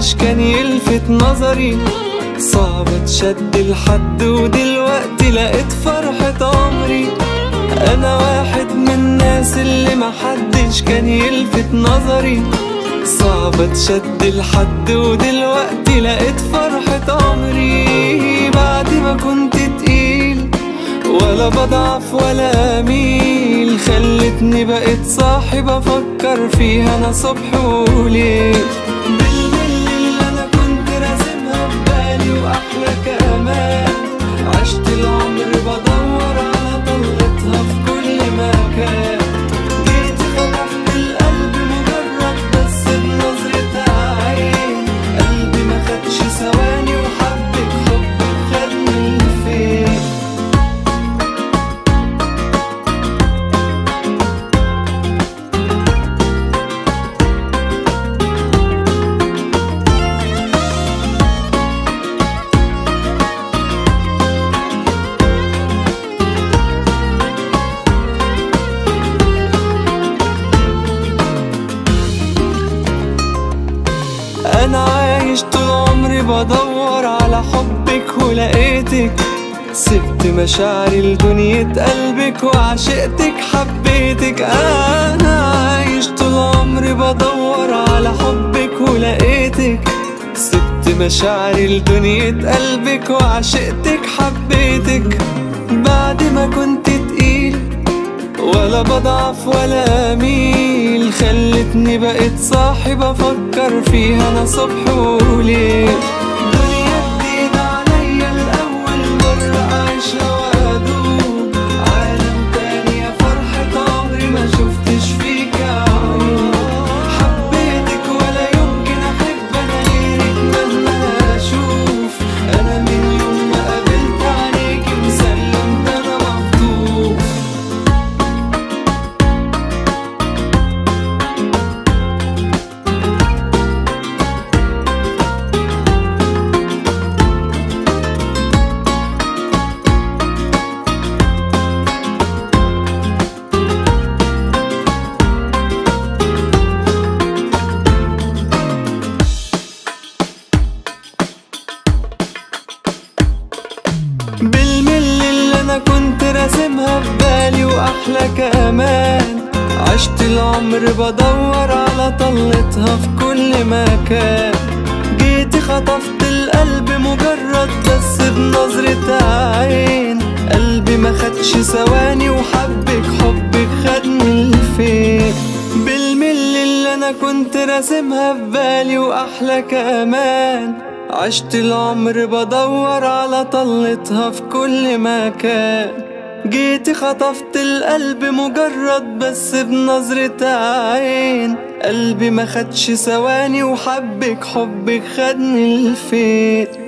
محدش كان يلفت نظري صعب تشد لحد ودلوقتي لقيت فرحة عمري انا واحد من الناس اللي محدش كان يلفت نظري صعب تشد لحد ودلوقتي لقيت فرحة عمري بعد ما كنت تقيل ولا بضعف ولا اميل خلتني بقيت صاحب افكر فيها انا صبح وليل بالليل اللي انا كنت راسمها في بالي واحلى كمان عشت العمر بدور على طلتها في كل مكان جيت خطفت القلب مجرد بس بنظرة عين قلبي ما خدش ثواني وحبك حبك خدني لفين انا عايش طول عمري بدور على حبك ولقيتك سبت مشاعري لدنيا قلبك وعشقتك حبيتك انا عايش طول عمري بدور على حبك ولقيتك سبت مشاعري لدنيا قلبك وعشقتك حبيتك بعد ما كنت تقيل ولا بضعف ولا اميل خلتني بقيت صاحب افكر فيها انا صبح وليل دنيا جديدة عليا الاول مرة اعيشها وادوب عالم تاني يا فرحة عمري ما شفتش فيك عيون حبيتك ولا يمكن احب انا غيرك مهما اشوف انا من يوم ما قابلت عليك مسلم ده انا مخطوف بالمل اللي انا كنت راسمها في بالي واحلى كمان عشت العمر بدور على طلتها في كل مكان جيتي خطفت القلب مجرد بس بنظرة عين قلبي ما خدش ثواني وحبك حبك خدني لفين بالمل اللي انا كنت راسمها في بالي واحلى كمان عشت العمر بدور على طلتها في كل مكان جيتي خطفت القلب مجرد بس بنظرة عين قلبي ما خدش ثواني وحبك حبك خدني لفين